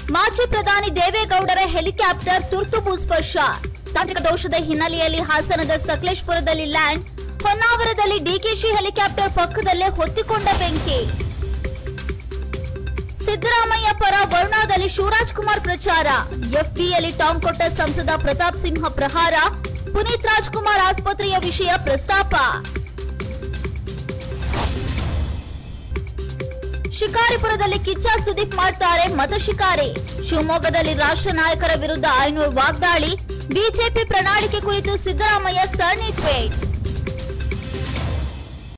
ಮಾಜಿ ಪ್ರಧಾನಿ ದೇವೇಗೌಡರ ಹೆಲಿಕಾಪ್ಟರ್ ತುರ್ತು ಭೂಸ್ಪರ್ಶ ತಾಂತ್ರಿಕ ದೋಷದ ಹಿನ್ನೆಲೆಯಲ್ಲಿ ಹಾಸನದ ಸಕಲೇಶ್ಪುರದಲ್ಲಿ ಲ್ಯಾಂಡ್ ಹೊನ್ನಾವರದಲ್ಲಿ ಡಿಕೆಶಿ ಹೆಲಿಕಾಪ್ಟರ್ ಪಕ್ಕದಲ್ಲೇ ಹೊತ್ತಿಕೊಂಡ ಬೆಂಕಿ ಸಿದ್ದರಾಮಯ್ಯ ಪರ ವರುಣಾದಲ್ಲಿ ಶಿವರಾಜ್ ಕುಮಾರ್ ಪ್ರಚಾರ ಎಫ್ಬಿಯಲ್ಲಿ ಟಾಂಗ್ ಕೊಟ್ಟ ಸಂಸದ ಪ್ರತಾಪ್ ಸಿಂಹ ಪ್ರಹಾರ ಪುನೀತ್ ರಾಜ್ಕುಮಾರ್ ಆಸ್ಪತ್ರೆಯ ವಿಷಯ ಪ್ರಸ್ತಾಪ ಶಿಕಾರಿಪುರದಲ್ಲಿ ಕಿಚ್ಚ ಸುದೀಪ್ ಮಾಡ್ತಾರೆ ಮತ ಶಿಕಾರಿ ಶಿವಮೊಗ್ಗದಲ್ಲಿ ರಾಷ್ಟ್ರ ನಾಯಕರ ವಿರುದ್ಧ ಐನೂರು ವಾಗ್ದಾಳಿ ಬಿಜೆಪಿ ಪ್ರಣಾಳಿಕೆ ಕುರಿತು ಸಿದ್ದರಾಮಯ್ಯ ಸರಣಿ ಟ್ವೇಟ್